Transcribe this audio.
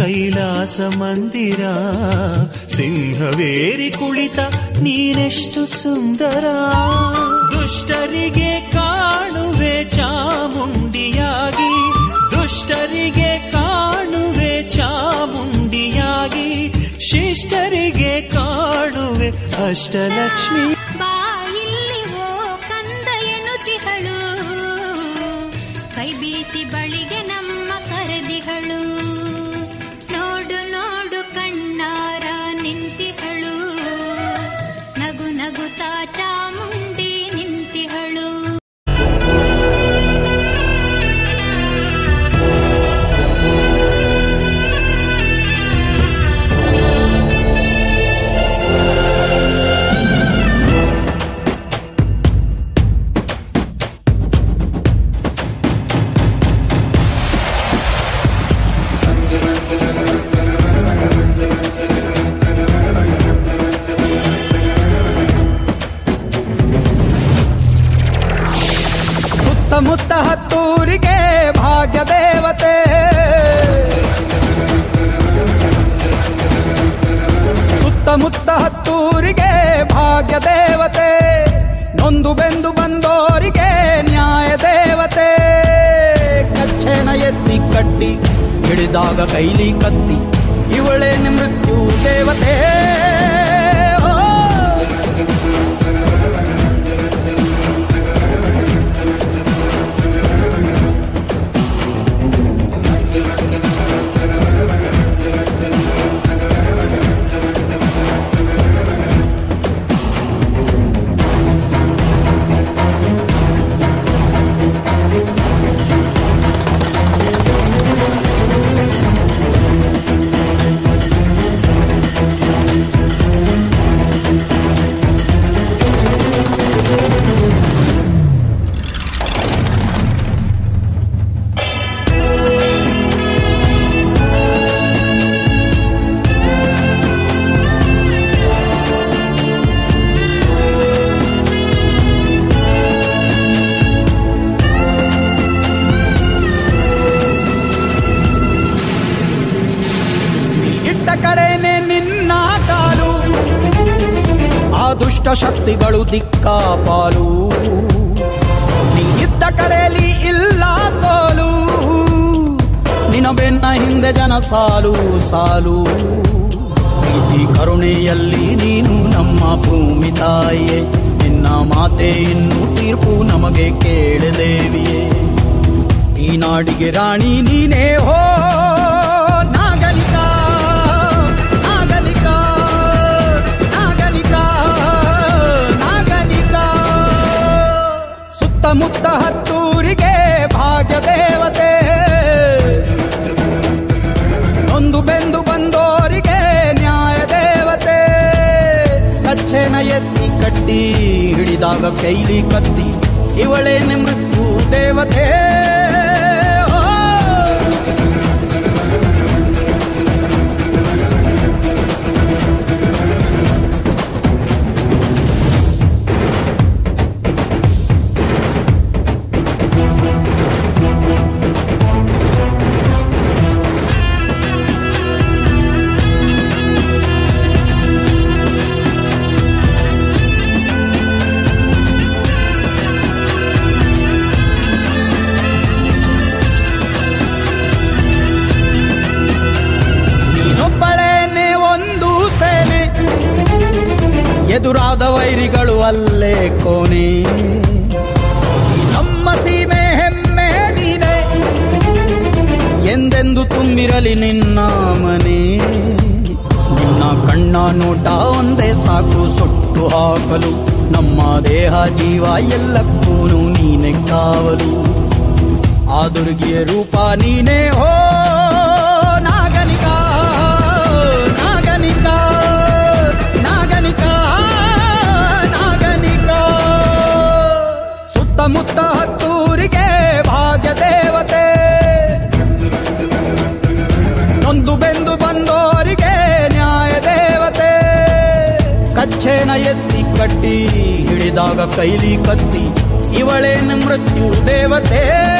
ಕೈಲಾಸ ಮಂದಿರ ಸಿಂಹವೇರಿ ಕುಳಿತ ನೀನೆಷ್ಟು ಸುಂದರ ದುಷ್ಟರಿಗೆ ಕಾಣುವೆ ಚಾಮುಂಡಿಯಾಗಿ ದುಷ್ಟರಿಗೆ ಕಾಣುವೆ ಚಾಮುಂಡಿಯಾಗಿ ಶಿಷ್ಟರಿಗೆ ಕಾಣುವೆ ಅಷ್ಟಲಕ್ಷ್ಮಿ ಬಾ ಇಲ್ಲಿ ಓ ಕಂದ ಎನ್ನುತಿಹಳು ಕೈ ಬೀಸಿ ಬಳಿಗೆ ನಮ್ಮ ಕರೆದಿಹಳು ನೋಡು ನೋಡು ಕಣ್ಣಾರ ನಿಂತಿಹಳು ನಗು ನಗುತ್ತಾ ಚಾಮುಂಡಿ ನಿಂತಿಹಳು ಸುತ್ತಮುತ್ತ ಹತ್ತೂರಿಗೆ ಭಾಗ್ಯ ದೇವತೆ ಸುತ್ತಮುತ್ತ ಹತ್ತೂರಿಗೆ ಭಾಗ್ಯ ದೇವತೆ ನೊಂದು ಬೆಂದು ಬಂದೋರಿಗೆ ನ್ಯಾಯ ದೇವತೆ ಕಚ್ಚೆನ ಎತ್ತಿ ಕಟ್ಟಿ ಹಿಡಿದಾಗ ಕೈಲಿ ಕತ್ತಿ ಇವಳೇನೆ ಮೃತ್ಯು ದೇವತೆ ಓ ಇಟ್ಟ ಕಡೆನೆ ನಿನ್ನ ಕಾಲು ಆ ದುಷ್ಟ ಶಕ್ತಿಗಳು ದಿಕ್ಕಾಪಾಲು ನೀ ಇದ್ದ ಕಡೆಯಲ್ಲಿ ಇಲ್ಲ ಸೋಲು ನಿನ ಬೆನ್ನ ಹಿಂದೆ ಜನ ಸಾಲು ಸಾಲು ಪ್ರೀತಿ ಕರುಣೆಯಲ್ಲಿ ನೀನು ನಮ್ಮ ಭೂಮಿ ತಾಯಿಯೇ ನಿನ್ನ ಮಾತೆ ಇನ್ನು ತೀರ್ಪು ನಮಗೆ ಕೇಳದೇವಿಯೇ ಈ ನಾಡಿಗೆ ರಾಣಿ ನೀನೇ ಹೋ ನಾಗಲಿಕ ನಾಗಲಿಕ ನಾಗಲಿಕ ನಾಗಲಿಕ ಸುತ್ತಮುತ್ತ ಹತ್ತೂರಿಗೆ ಭಾಗ್ಯ ದೇವತೆ ನೊಂದು ಬೆಂದು ಬಂದೋರಿಗೆ ನ್ಯಾಯ ದೇವತೆ ಕಚ್ಚೆನ ಎತ್ತಿ ಕಟ್ಟಿ ಹಿಡಿದಾಗ ಕೈಲಿ ಕತ್ತಿ ಇವಳೇನೆ ಮೃತ್ಯು ದೇವತೆ ಓ! ನೀನೊಬ್ಬಳೇನೆ ಒಂದು ಸೇನೆ ಎದುರಾದ ವೈರಿಗಳು ಅಲ್ಲೇ ಕೋಣೆ ಈ ನಮ್ಮ ಸೀಮೆ ಹೆಮ್ಮೆ ನೀನೆ ಎಂದೆಂದು ತುಂಬಿರಲಿ ನಿನ್ನ ಮನೆ ನಿನ್ನ ಕಣ್ಣ ನೋಟ ಒಂದೇ ಸಾಕು ಸುಟ್ಟು ಹಾಕಲು ನಮ್ಮ ದೇಹ ಜೀವ ಎಲ್ಲಕ್ಕೂ ನೀನೆ ಕಾವಲು ಆ ದುರ್ಗಿಯ ರೂಪ ನೀನೇ ಹೋ ನಾಗನಿಕ ನಾಗನಿಕ ನಾಗನಿಕ ನಾಗನಿಕ ಸುತ್ತಮುತ್ತ ಹತ್ತೂರಿಗೆ ಭಾಗ್ಯ ದೇವತೆ ನೊಂದು ಬೆಂದು ಬಂದೋರಿಗೆ ನ್ಯಾಯ ದೇವತೆ ಕಚ್ಚೆನ ಎತ್ತಿ ಕಟ್ಟಿ ಹಿಡಿದಾಗ ಕೈಲಿ ಕತ್ತಿ ಇವಳೇನು ಮೃತ್ಯು ದೇವತೆ